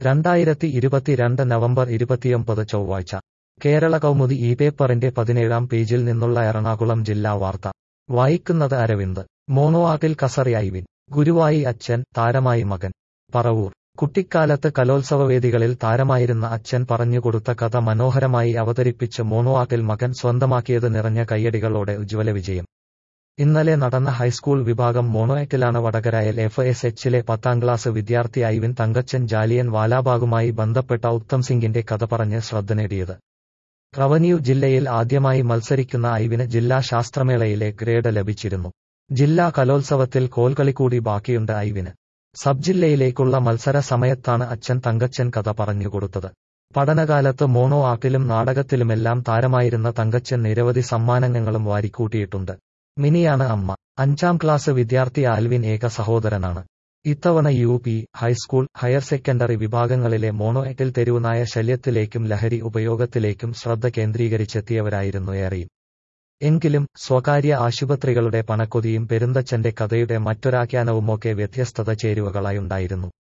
രണ്ടായിരത്തി ഇരുപത്തിരണ്ട് നവംബർ ഇരുപത്തിയൊമ്പത് ചൊവ്വാഴ്ച കേരള കൗമുദി ഈ പേപ്പറിന്റെ പതിനേഴാം പേജിൽ നിന്നുള്ള എറണാകുളം ജില്ലാ വാർത്ത വായിക്കുന്നത് അരവിന്ദ് മോണോആക്കിൽ കസറിയായിവിൻ ഗുരുവായി അച്ഛൻ താരമായി മകൻ പറവൂർ കുട്ടിക്കാലത്ത് കലോത്സവവേദികളിൽ താരമായിരുന്ന അച്ഛൻ പറഞ്ഞുകൊടുത്ത കഥ മനോഹരമായി അവതരിപ്പിച്ച് മോണോആക്കിൽ മകൻ സ്വന്തമാക്കിയത് നിറഞ്ഞ കയ്യടികളോടെ ഉജ്ജ്വല വിജയം ഇന്നലെ നടന്ന ഹൈസ്കൂൾ വിഭാഗം മോണോആക്കിലാണ് വടകരയിൽ എഫ് എസ് എച്ചിലെ പത്താം ക്ലാസ് വിദ്യാർത്ഥി ഐവിൻ തങ്കച്ചൻ ജാലിയൻ വാലാബാഗുമായി ബന്ധപ്പെട്ട ഉത്തം സിംഗിന്റെ കഥ പറഞ്ഞ് ശ്രദ്ധ നേടിയത് റവന്യൂ ജില്ലയിൽ ആദ്യമായി മത്സരിക്കുന്ന ഐവിന് ജില്ലാ ശാസ്ത്രമേളയിലെ ഗ്രേഡ് ലഭിച്ചിരുന്നു ജില്ലാ കലോത്സവത്തിൽ കോൽകളി കൂടി ബാക്കിയുണ്ട് ഐവിന് സബ് ജില്ലയിലേക്കുള്ള മത്സര സമയത്താണ് അച്ഛൻ തങ്കച്ചൻ കഥ പറഞ്ഞുകൊടുത്തത് പഠനകാലത്ത് മോണോ ആക്കിലും നാടകത്തിലുമെല്ലാം താരമായിരുന്ന തങ്കച്ചൻ നിരവധി സമ്മാനങ്ങളും വാരിക്കൂട്ടിയിട്ടുണ്ട് മിനിയാണ് അമ്മ അഞ്ചാം ക്ലാസ് വിദ്യാർത്ഥി ആൽവിൻ ഏക സഹോദരനാണ് ഇത്തവണ U P high school higher secondary വിഭാഗങ്ങളിലെ മോണോഎറ്റിൽ തെരുവുനായ ശല്യത്തിലേക്കും ലഹരി ഉപയോഗത്തിലേക്കും ശ്രദ്ധ കേന്ദ്രീകരിച്ചെത്തിയവരായിരുന്നു ഏറെയും എങ്കിലും സ്വകാര്യ ആശുപത്രികളുടെ പണക്കൊതിയും പെരുന്തച്ചന്റെ കഥയുടെ മറ്റൊരാഖ്യാനവുമൊക്കെ വ്യത്യസ്തത ചേരുവകളായുണ്ടായിരുന്നു